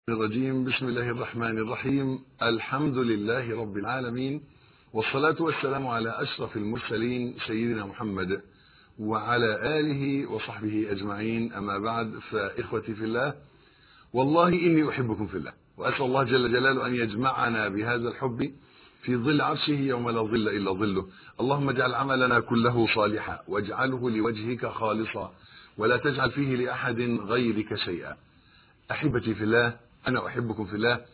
الرجيم بسم الله الرحمن الرحيم الحمد لله رب العالمين والصلاة والسلام على أشرف المرسلين سيدنا محمد وعلى آله وصحبه أجمعين أما بعد فإخوتي في الله والله إني أحبكم في الله وأسأل الله جل جلاله أن يجمعنا بهذا الحب في ظل عرشه يوم لا ظل إلا ظله اللهم اجعل عملنا كله صالحا واجعله لوجهك خالصا ولا تجعل فيه لأحد غيرك شيئا أحبتي في الله أنا أحبكم في الله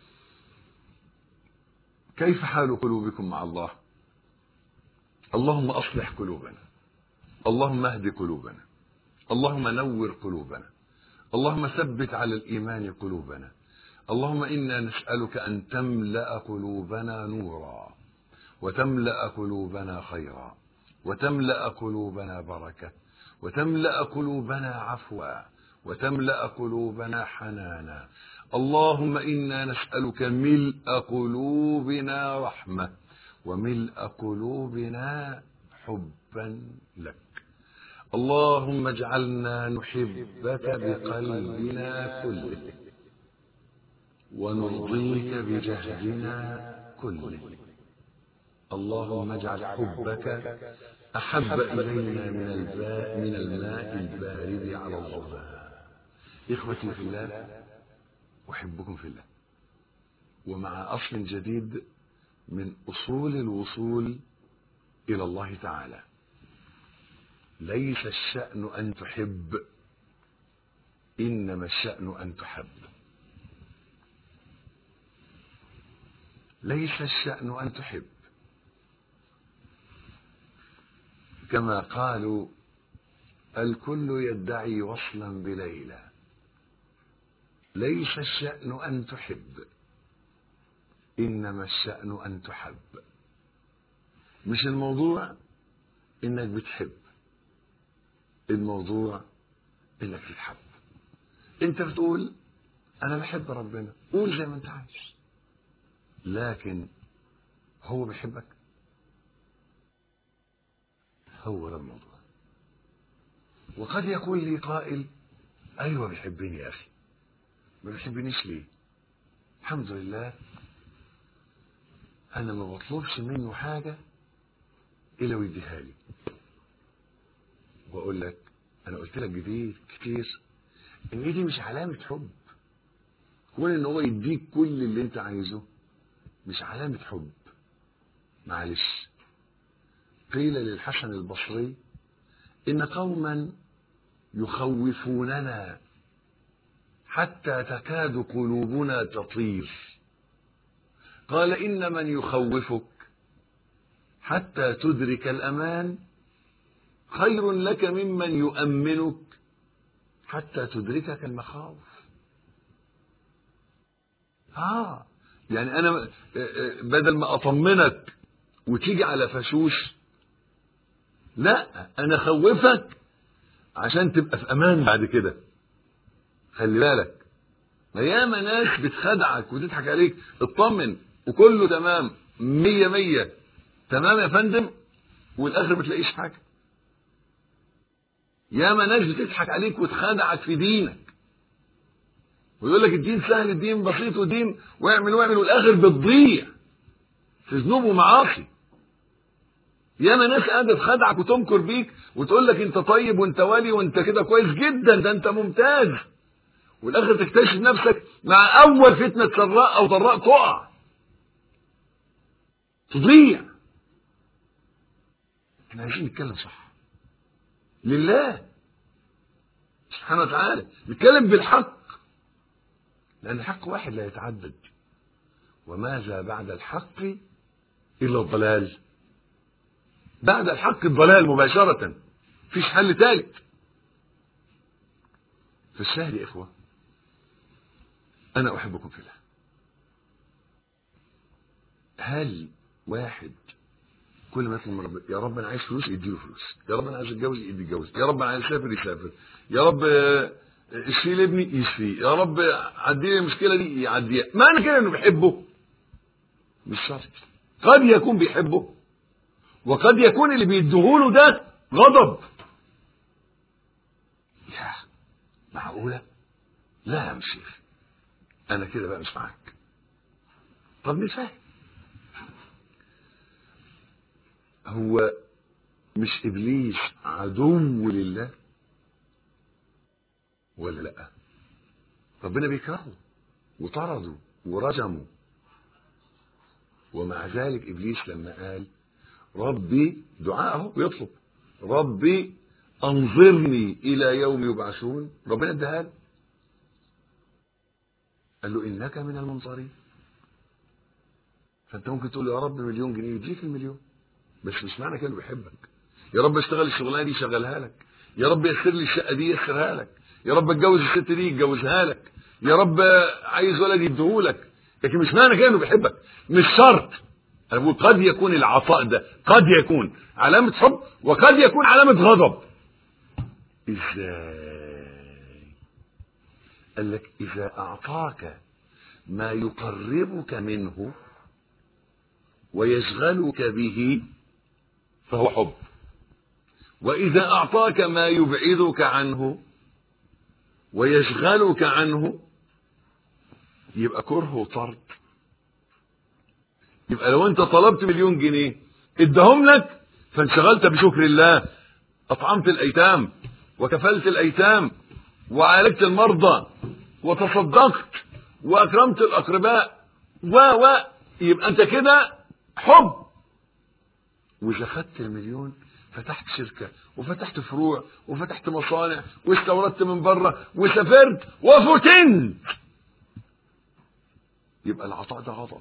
كيف حال قلوبكم مع الله اللهم أصلح قلوبنا اللهم اهد قلوبنا اللهم نور قلوبنا اللهم ثبت على الإيمان قلوبنا اللهم إنا نسألك أن تملأ قلوبنا نورا وتملأ قلوبنا خيرا وتملأ قلوبنا بركة وتملأ قلوبنا عفوا وتملأ قلوبنا حنانا اللهم إنا نسألك ملء قلوبنا رحمة وملء قلوبنا حبا لك اللهم اجعلنا نحبك بقلبنا كله ونرضيك بجهدنا كله اللهم اجعل حبك أحب إلينا من الباء من الماء البارد على الظما إخوتي في الله أحبكم في الله ومع أصل جديد من أصول الوصول إلى الله تعالى ليس الشأن أن تحب إنما الشأن أن تحب ليس الشأن أن تحب كما قالوا الكل يدعي وصلا بليلى ليس الشأن أن تحب إنما الشأن أن تحب مش الموضوع إنك بتحب الموضوع إنك تتحب أنت بتقول أنا بحب ربنا قول زي ما أنت عايز لكن هو بيحبك هو ده الموضوع وقد يكون لي قائل ايوه بيحبني يا اخي ما بيحبنيش ليه الحمد لله انا ما بطلبش منه حاجه الا ويديها لي واقول لك انا قلت لك جديد كتير ان دي مش علامه حب كون ان هو يديك كل اللي انت عايزه مش علامه حب معلش قيل للحسن البصري إن قوما يخوفوننا حتى تكاد قلوبنا تطير قال إن من يخوفك حتى تدرك الأمان خير لك ممن يؤمنك حتى تدركك المخاوف آه يعني أنا بدل ما أطمنك وتيجي على فشوش لا انا خوفك عشان تبقى في امان بعد كده خلي بالك ما ياما ناس بتخدعك وتضحك عليك اطمن وكله تمام مية مية تمام يا فندم والاخر ما تلاقيش حاجه ياما ناس بتضحك عليك وتخدعك في دينك ويقول لك الدين سهل الدين بسيط ودين واعمل واعمل والاخر بتضيع في ذنوب ومعاصي ياما ناس قاعده تخدعك وتمكر بيك وتقول لك انت طيب وانت ولي وانت كده كويس جدا ده انت ممتاز والاخر تكتشف نفسك مع اول فتنه سراء او ضراء تقع تضيع احنا عايزين نتكلم صح لله سبحانه وتعالى نتكلم بالحق لان الحق واحد لا يتعدد وماذا بعد الحق الا الضلال بعد الحق الضلال مباشرة فيش حل ثالث فالشاهد يا إخوة أنا أحبكم في الله هل واحد كل ما يطلب من ربنا يا رب أنا عايز فلوس يديله فلوس يا رب أنا عايز أتجوز يدي يتجوز يا رب أنا عايز أسافر يسافر يا رب اشفي لابني يشفيه يا رب عدي لي المشكلة دي يعديها معنى كده إنه بيحبه مش شرط قد يكون بيحبه وقد يكون اللي بيديهوله ده غضب لا معقولة لا يا شيخ انا كده بقى مش معاك طب نفهم هو مش ابليس عدو لله ولا لا ربنا بيكرهه وطرده ورجمه ومع ذلك ابليس لما قال ربي دعاءه يطلب ربي انظرني الى يوم يبعثون ربنا اداها له قال له انك من المنظرين فانت ممكن تقول يا رب مليون جنيه يديك المليون بس مش معنى كده بيحبك يا رب اشتغل الشغلانه دي شغلها لك يا رب يسر لي الشقه دي يسرها لك يا رب اتجوز الست دي يتجوزها لك يا رب عايز ولد يديهولك لكن مش معنى كده انه بيحبك مش شرط انا بقول قد يكون العطاء ده قد يكون علامه حب وقد يكون علامه غضب ازاي قال لك اذا اعطاك ما يقربك منه ويشغلك به فهو حب واذا اعطاك ما يبعدك عنه ويشغلك عنه يبقى كره وطرد يبقى لو انت طلبت مليون جنيه ادهم لك فانشغلت بشكر الله اطعمت الايتام وكفلت الايتام وعالجت المرضى وتصدقت واكرمت الاقرباء و و يبقى انت كده حب واذا خدت المليون فتحت شركه وفتحت فروع وفتحت مصانع واستوردت من بره وسافرت وفتنت يبقى العطاء ده غضب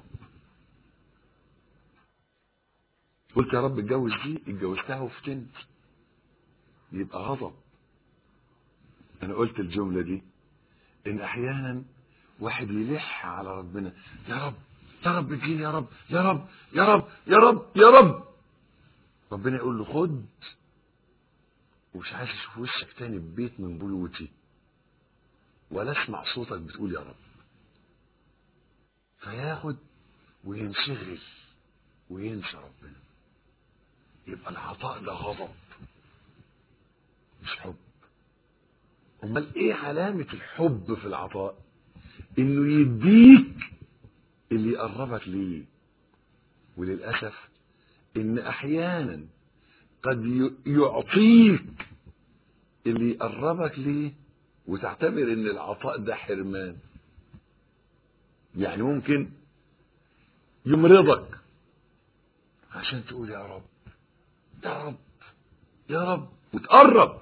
قلت يا رب اتجوز دي اتجوزتها وفتنت يبقى غضب انا قلت الجمله دي ان احيانا واحد يلح على ربنا يا رب يا رب اديني يا رب يا رب يا رب يا رب يا رب ربنا يقول له خد ومش عايز اشوف وشك تاني ببيت من بيوتي ولا اسمع صوتك بتقول يا رب فياخد وينشغل وينسى ربنا يبقى العطاء ده غضب مش حب امال ايه علامة الحب في العطاء انه يديك اللي يقربك ليه وللأسف ان احيانا قد يعطيك اللي يقربك ليه وتعتبر ان العطاء ده حرمان يعني ممكن يمرضك عشان تقول يا رب يا رب يا رب وتقرب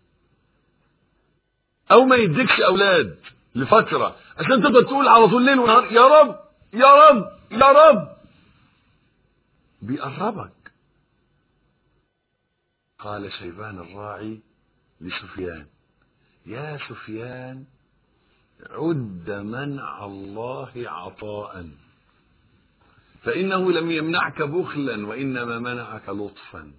او ما يديكش اولاد لفترة عشان تقدر تقول على طول ليل ونهار يا رب يا رب يا رب بيقربك قال شيبان الراعي لسفيان يا سفيان عد منع الله عطاء فإنه لم يمنعك بخلا وإنما منعك لطفا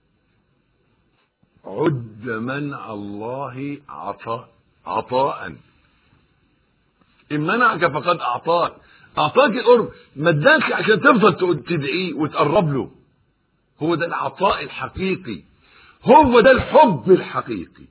عد منع الله عطاء عطاء إن منعك فقد أعطاك أعطاك القرب ما اداكش عشان تفضل تدعيه وتقرب له هو ده العطاء الحقيقي هو ده الحب الحقيقي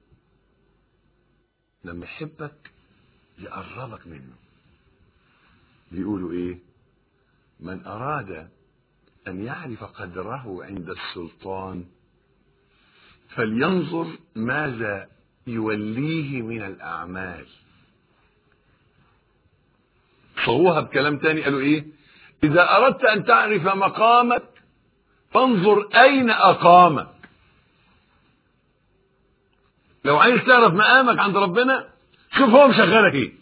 لما يحبك يقربك منه بيقولوا ايه من اراد ان يعرف قدره عند السلطان فلينظر ماذا يوليه من الاعمال صوها بكلام تاني قالوا ايه اذا اردت ان تعرف مقامك فانظر اين اقامك لو عايز تعرف مقامك عند ربنا شوف هو مشغلك ايه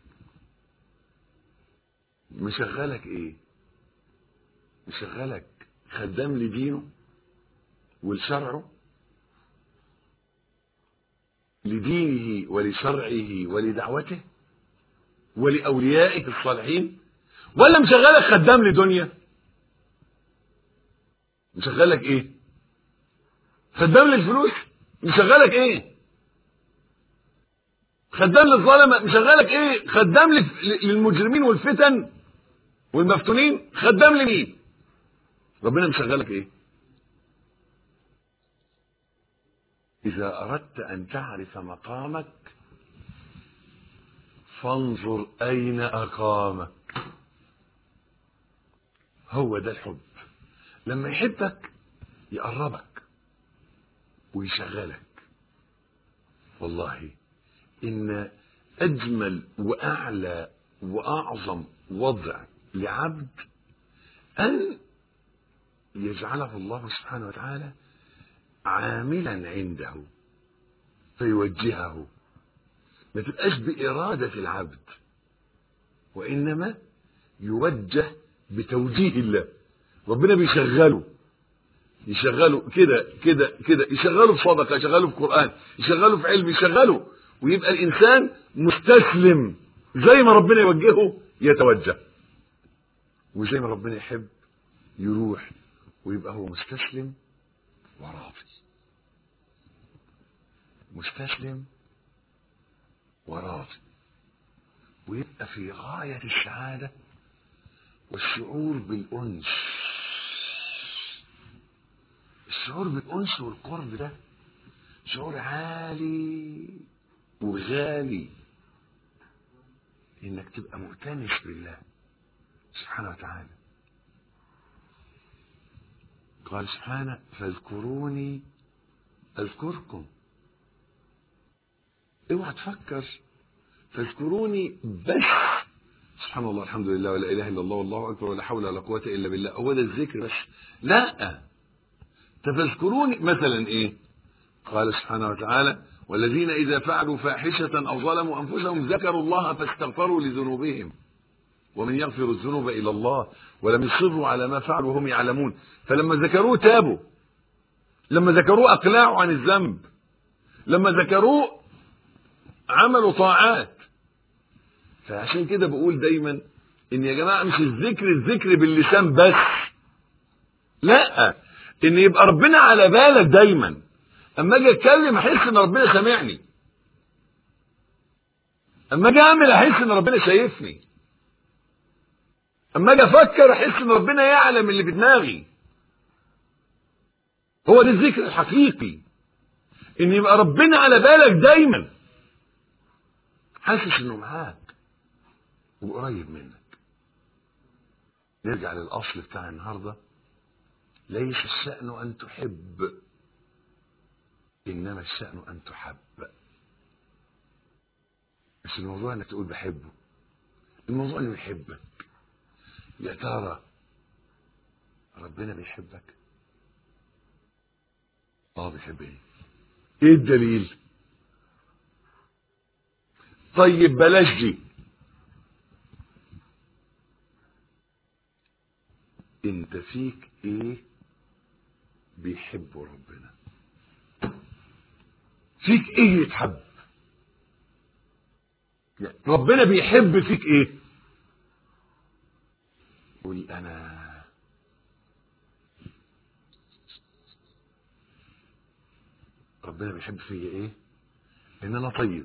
مشغلك ايه مشغلك خدام لدينه ولشرعه لدينه ولشرعه ولدعوته ولأوليائه الصالحين ولا مشغلك خدام لدنيا مشغلك ايه خدام للفلوس مشغلك ايه خدام للظلمه مشغلك ايه خدام للمجرمين والفتن والمفتونين خدام لمين ربنا مشغلك ايه اذا اردت ان تعرف مقامك فانظر أين أقامك هو ده الحب لما يحبك يقربك ويشغلك والله إن أجمل وأعلى وأعظم وضع لعبد أن يجعله الله سبحانه وتعالى عاملا عنده فيوجهه ما تبقاش بإرادة العبد وإنما يوجه بتوجيه الله ربنا بيشغله يشغله كده كده كده يشغله في صدقه يشغله في قران يشغله في علم يشغله ويبقى الانسان مستسلم زي ما ربنا يوجهه يتوجه وزي ما ربنا يحب يروح ويبقى هو مستسلم وراضي مستسلم وراضي ويبقى في غاية السعادة والشعور بالأنس الشعور بالأنس والقرب ده شعور عالي وغالي انك تبقى مؤتنس بالله سبحانه وتعالى قال سبحانه فاذكروني اذكركم اوعى تفكر فاذكروني بس سبحان الله الحمد لله ولا اله الا الله والله اكبر ولا حول ولا قوه الا بالله هو ده الذكر بس لا تفذكروني مثلا ايه قال سبحانه وتعالى والذين اذا فعلوا فاحشه او ظلموا انفسهم ذكروا الله فاستغفروا لذنوبهم ومن يغفر الذنوب الى الله ولم يصروا على ما فعلوا وهم يعلمون فلما ذكروه تابوا لما ذكروه اقلعوا عن الذنب لما ذكروه عملوا طاعات فعشان كده بقول دايما ان يا جماعه مش الذكر الذكر باللسان بس لا ان يبقى ربنا على بالك دايما اما اجي اتكلم احس ان ربنا سامعني اما اجي اعمل احس ان ربنا شايفني اما اجي افكر احس ان ربنا يعلم اللي في دماغي هو ده الذكر الحقيقي ان يبقى ربنا على بالك دايما حاسس انه معاك وقريب منك نرجع للاصل بتاع النهارده ليس الشأن أن تحب إنما الشأن أن تحب مش الموضوع أنك تقول بحبه الموضوع أنه يحبك يا ترى ربنا بيحبك اه بيحبني ايه الدليل طيب بلاش دي انت فيك ايه بيحبوا ربنا فيك ايه يتحب يعني ربنا بيحب فيك ايه قول انا ربنا بيحب فيا ايه ان انا طيب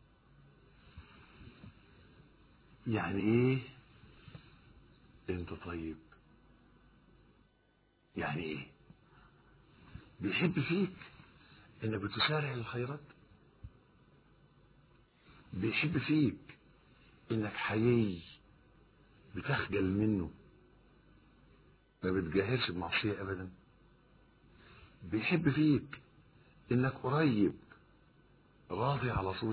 يعني ايه انت طيب يعني ايه بيحب فيك انك بتسارع للخيرات بيحب فيك انك حيي بتخجل منه ما بتجاهرش بمعصية ابدا بيحب فيك انك قريب راضي على طول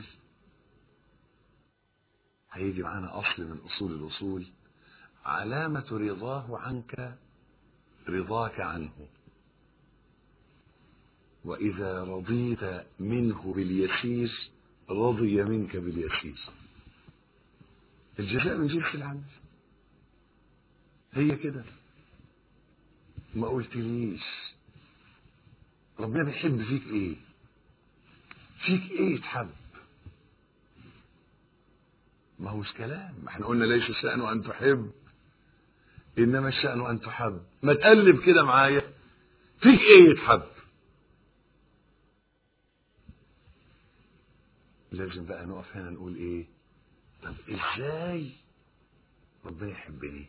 هيجي معانا اصل من اصول الاصول علامة رضاه عنك رضاك عنه وإذا رضيت منه باليسير رضي منك باليسير الجزاء من جنس العمل هي كده ما قلتليش ربنا بيحب فيك ايه فيك ايه يتحب ما هوش كلام ما احنا قلنا ليس الشأن أن تحب إنما الشأن أن تحب ما تقلب كده معايا فيك ايه يتحب لازم بقى نقف هنا نقول ايه طب ازاي ربنا يحبني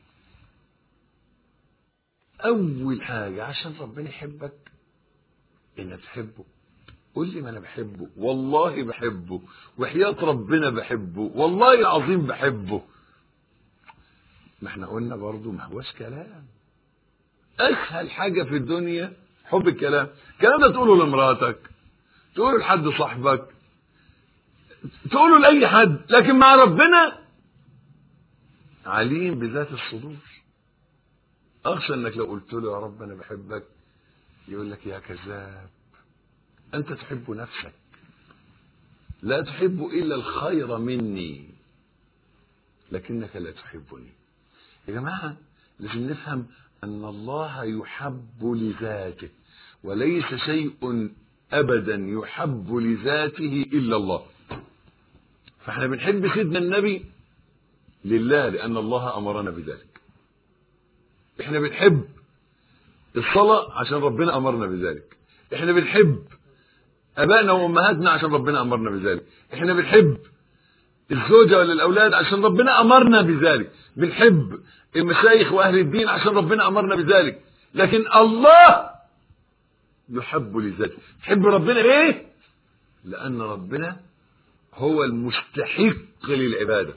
اول حاجة عشان ربنا يحبك انك تحبه قول لي ما انا بحبه والله بحبه وحياة ربنا بحبه والله العظيم بحبه ما احنا قلنا برضو ما هوش كلام اسهل حاجة في الدنيا حب الكلام الكلام ده تقوله لمراتك تقوله لحد صاحبك تقوله لأي حد لكن مع ربنا عليم بذات الصدور أخشى أنك لو قلت له يا رب أنا بحبك يقول لك يا كذاب أنت تحب نفسك لا تحب إلا الخير مني لكنك لا تحبني يا جماعة لازم نفهم أن الله يحب لذاته وليس شيء أبدا يحب لذاته إلا الله فاحنا بنحب سيدنا النبي لله لأن الله أمرنا بذلك احنا بنحب الصلاة عشان ربنا أمرنا بذلك احنا بنحب أبائنا وأمهاتنا عشان ربنا أمرنا بذلك احنا بنحب الزوجة ولا الأولاد عشان ربنا أمرنا بذلك بنحب المشايخ وأهل الدين عشان ربنا أمرنا بذلك لكن الله يحب لذاته تحب ربنا ليه لأن ربنا هو المستحق للعبادة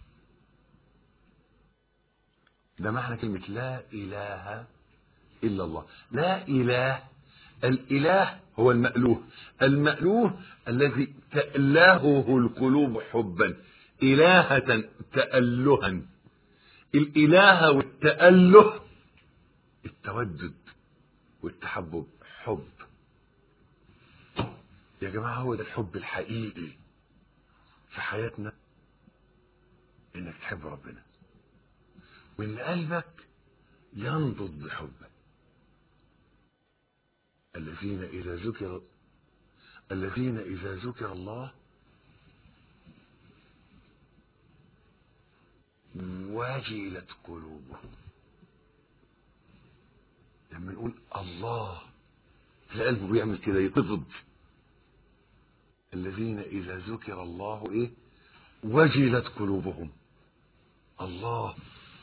ده معنى كلمة لا إله إلا الله لا إله الإله هو المألوه المألوه الذي تألهه القلوب حبا إلهة تألها الإله والتأله التودد والتحبب حب يا جماعة هو ده الحب الحقيقي في حياتنا انك تحب ربنا وان قلبك ينضج بحبه الذين اذا ذكر الذين اذا ذكر الله وجلت قلوبهم لما نقول الله تلاقي قلبه بيعمل كده يتفض الذين إذا ذكر الله إيه وجلت قلوبهم الله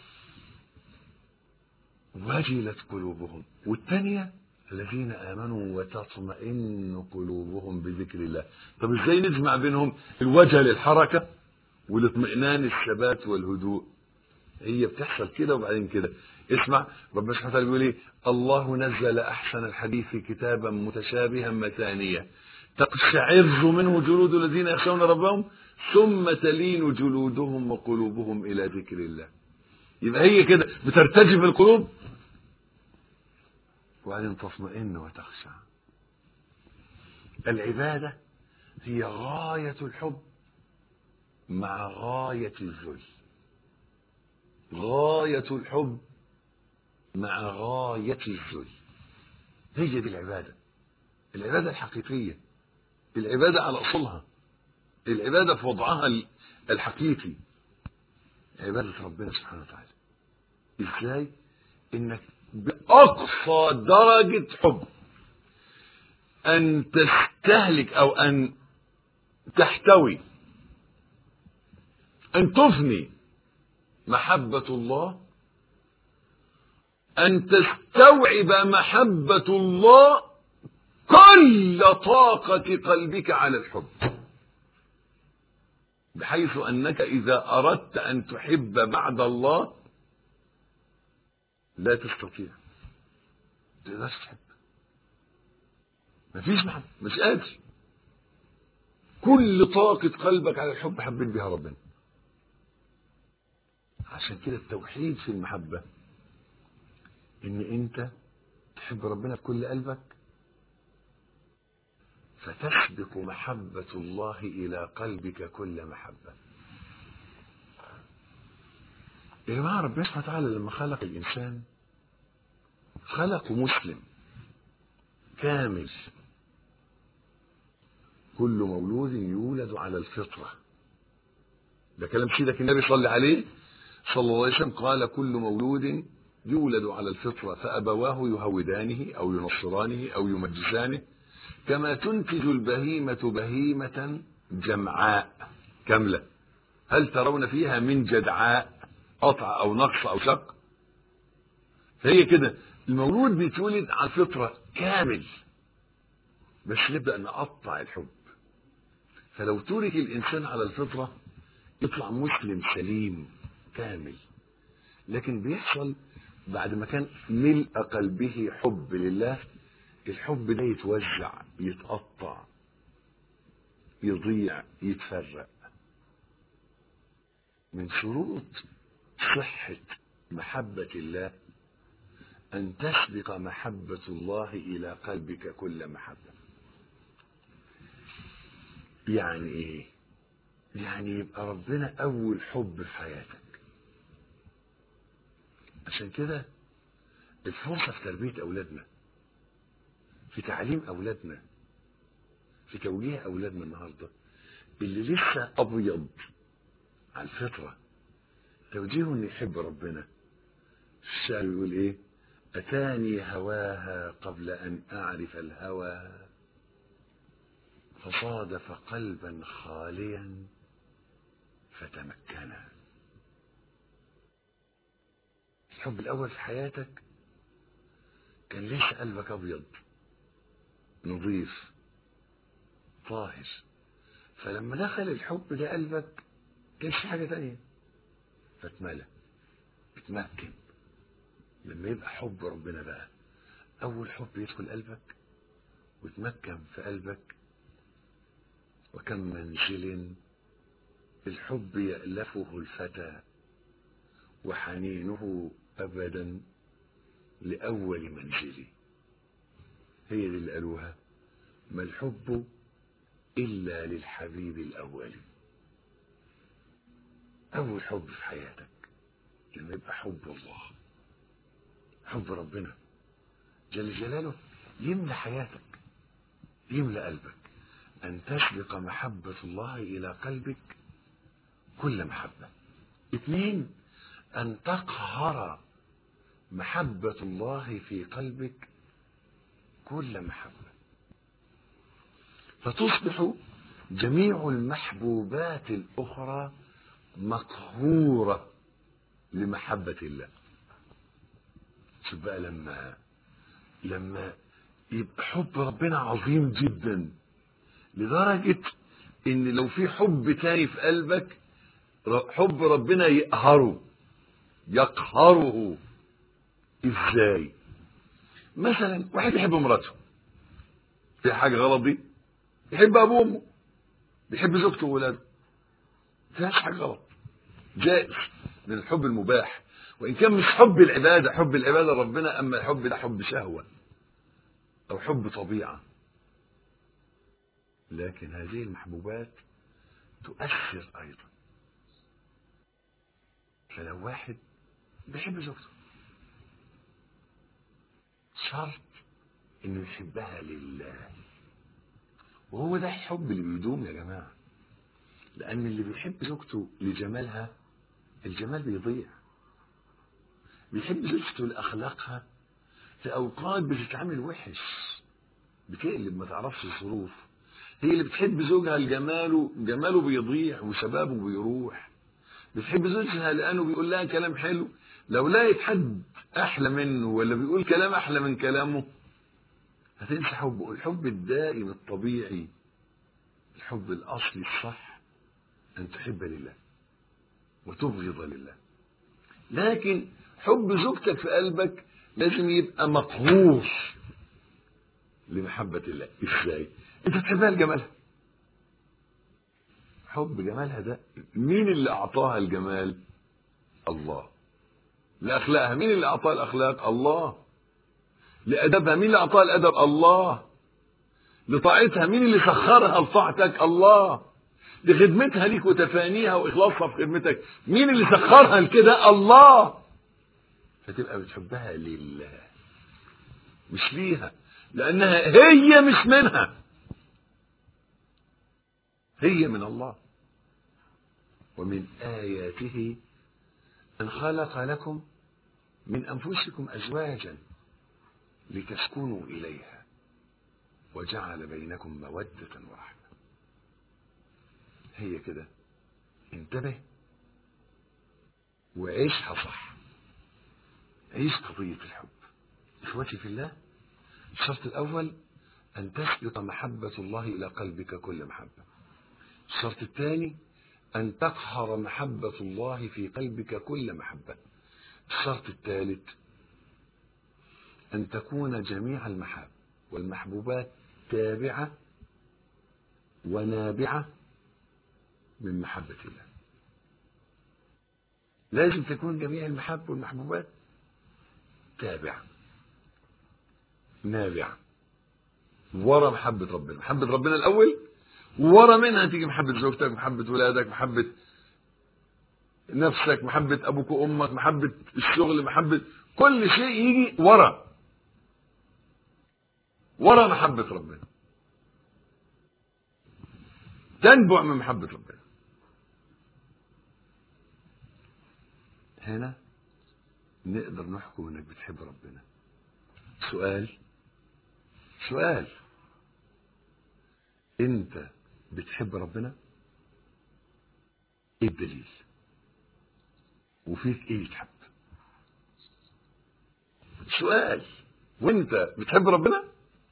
وجلت قلوبهم والثانية الذين آمنوا وتطمئن قلوبهم بذكر الله طب ازاي نجمع بينهم الوجه للحركة والاطمئنان الثبات والهدوء هي بتحصل كده وبعدين كده اسمع ربنا سبحانه وتعالى بيقول ايه الله نزل احسن الحديث كتابا متشابها مثانية تقشعر منه جلود الذين يخشون ربهم ثم تلين جلودهم وقلوبهم الى ذكر الله يبقى هي كده بترتجف القلوب وبعدين تطمئن وتخشع العبادة هي غاية الحب مع غاية الذل غاية الحب مع غاية الذل هي دي العبادة العبادة الحقيقية العبادة على أصلها العبادة في وضعها الحقيقي عبادة ربنا سبحانه وتعالى ازاي انك بأقصى درجة حب أن تستهلك أو أن تحتوي أن تفني محبة الله أن تستوعب محبة الله كل طاقة قلبك على الحب بحيث أنك إذا أردت أن تحب بعد الله لا تستطيع تقدرش تحب مفيش محبة مش قادر كل طاقة قلبك على الحب حبيت بها ربنا عشان كده التوحيد في المحبة ان انت تحب ربنا بكل قلبك فتسبق محبة الله إلى قلبك كل محبة يا جماعة ربنا سبحانه وتعالى لما خلق الإنسان خلقه مسلم كامل كل مولود يولد على الفطرة ده كلام سيدك النبي صلى عليه صلى الله عليه وسلم قال كل مولود يولد على الفطرة فأبواه يهودانه أو ينصرانه أو يمجسانه كما تنتج البهيمة بهيمة جمعاء كاملة هل ترون فيها من جدعاء قطع أو نقص أو شق فهي كده المولود بيتولد على الفطرة كامل بس نبدأ نقطع الحب فلو ترك الإنسان على الفطرة يطلع مسلم سليم كامل لكن بيحصل بعد ما كان ملء قلبه حب لله الحب ده يتوزع يتقطع يضيع يتفرق من شروط صحة محبة الله أن تسبق محبة الله إلى قلبك كل محبة يعني إيه يعني يبقى ربنا أول حب في حياتك عشان كده الفرصة في تربية أولادنا في تعليم أولادنا في توجيه أولادنا النهاردة اللي لسه أبيض على الفطرة توجيهه إنه يحب ربنا الشاعر يقول إيه أتاني هواها قبل أن أعرف الهوى فصادف قلبا خاليا فتمكنا الحب الأول في حياتك كان ليس قلبك أبيض نظيف طاهر فلما دخل الحب ده قلبك كانش في حاجة تانية فاتملى اتمكن لما يبقى حب ربنا بقى أول حب يدخل قلبك وتمكن في قلبك وكم منزل الحب يألفه الفتى وحنينه أبدا لأول منزل هي دي اللي قالوها ما الحب إلا للحبيب الأول أول حب في حياتك لما يبقى حب الله حب ربنا جل جلاله يملى حياتك يملى قلبك أن تسبق محبة الله إلى قلبك كل محبة اثنين أن تقهر محبة الله في قلبك كل محبة فتصبح جميع المحبوبات الأخرى مقهورة لمحبة الله شوف بقى لما لما يبقى حب ربنا عظيم جدا لدرجة ان لو في حب تاني في قلبك حب ربنا يقهره يقهره ازاي مثلا واحد يحب مراته في حاجة غلط دي يحب ابوه وامه بيحب زوجته وولاده فيهاش حاجة غلط جائز من الحب المباح وإن كان مش حب العبادة حب العبادة ربنا أما الحب ده حب شهوة أو حب طبيعة لكن هذه المحبوبات تؤثر أيضا فلو واحد بيحب زوجته شرط انه يحبها لله وهو ده الحب اللي بيدوم يا جماعه لان اللي بيحب زوجته لجمالها الجمال بيضيع بيحب زوجته لاخلاقها في اوقات بتتعامل وحش بتقلب ما تعرفش الظروف هي اللي بتحب زوجها لجماله جماله بيضيع وشبابه بيروح بتحب زوجها لانه بيقول لها كلام حلو لو لقيت حد احلى منه ولا بيقول كلام احلى من كلامه هتنسى حبه الحب الدائم الطبيعي الحب الاصلي الصح ان تحب لله وتبغض لله لكن حب زوجتك في قلبك لازم يبقى مقهور لمحبة الله ازاي انت تحبها لجمالها حب جمالها ده مين اللي اعطاها الجمال الله لاخلاقها مين اللي اعطاها الاخلاق الله لادبها مين اللي اعطاها الادب الله لطاعتها مين اللي سخرها لطاعتك الله لخدمتها ليك وتفانيها واخلاصها في خدمتك مين اللي سخرها لكده الله فتبقى بتحبها لله مش ليها لانها هي مش منها هي من الله ومن اياته ان خلق لكم من انفسكم ازواجا لتسكنوا اليها وجعل بينكم موده ورحمه هي كده انتبه وعيشها صح عيش قضية الحب إخوتي في الله الشرط الأول أن تسبق محبة الله إلى قلبك كل محبة الشرط الثاني أن تقهر محبة الله في قلبك كل محبة الشرط الثالث أن تكون جميع المحاب والمحبوبات تابعة ونابعة من محبة الله لازم تكون جميع المحب والمحبوبات تابعة نابعة ورا محبة ربنا محبة ربنا الأول ورا منها تيجي محبة زوجتك محبة ولادك محبة نفسك محبة أبوك وأمك محبة الشغل محبة كل شيء يجي ورا ورا محبة ربنا تنبع من محبة ربنا هنا نقدر نحكم انك بتحب ربنا سؤال سؤال انت بتحب ربنا ايه الدليل وفيك ايه يتحب سؤال وانت بتحب ربنا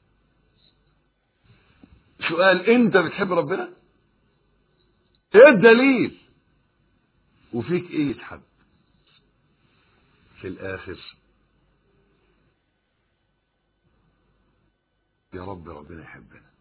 سؤال انت بتحب ربنا ايه الدليل وفيك ايه يتحب في الاخر يا رب ربنا يحبنا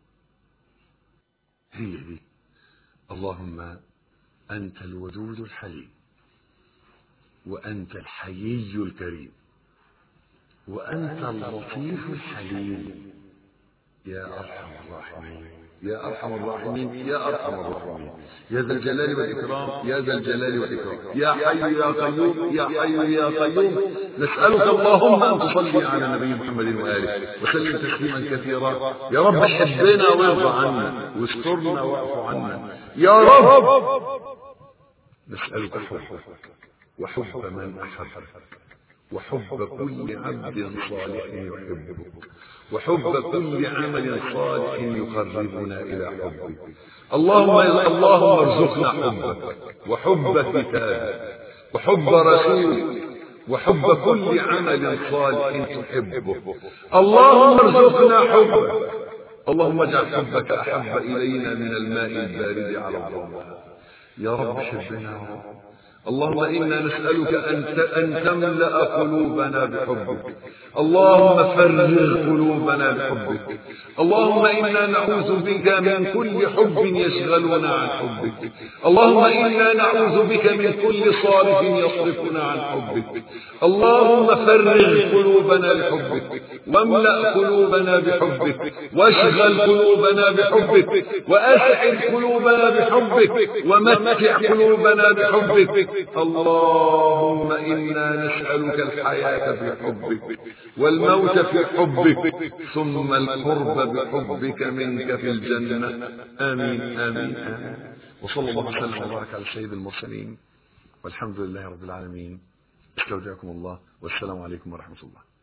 هي دي اللهم انت الودود الحليم وانت الحيي الكريم وانت اللطيف الحليم يا ارحم الراحمين يا ارحم الراحمين يا ارحم الراحمين يا ذا الجلال والاكرام يا ذا الجلال والاكرام يا حي يا قيوم يا حي يا قيوم نسالك اللهم ان تصلي على نبي محمد واله وسلم تسليما كثيرا يا رب حبنا وارضى عنا واسترنا واعف عنا يا رب نسالك حبك وحب من احبك وحب كل عبد صالح يحبك وحب كل عمل صالح يقربنا الى حبك اللهم اللهم ارزقنا حبك وحب كتابك وحب رسولك وحب كل عمل صالح تحبه اللهم ارزقنا حبك اللهم اجعل حبك احب الينا من الماء البارد على الضوء يا رب حبنا يا رب اللهم إنا نسألك أن أن تملأ قلوبنا بحبك اللهم فرغ قلوبنا بحبك اللهم إنا نعوذ بك من كل حب يشغلنا عن حبك اللهم إنا نعوذ بك من كل صارف يصرفنا عن حبك اللهم فرغ قلوبنا بحبك واملأ قلوبنا بحبك واشغل قلوبنا بحبك وأسعد قلوبنا بحبك ومتع قلوبنا بحبك اللهم إنا نسألك الحياة في حبك والموت في حبك ثم القرب بحبك منك في الجنة آمين آمين آمين وصلى الله وسلم وبارك على سيد المرسلين والحمد لله رب العالمين استودعكم الله والسلام عليكم ورحمة الله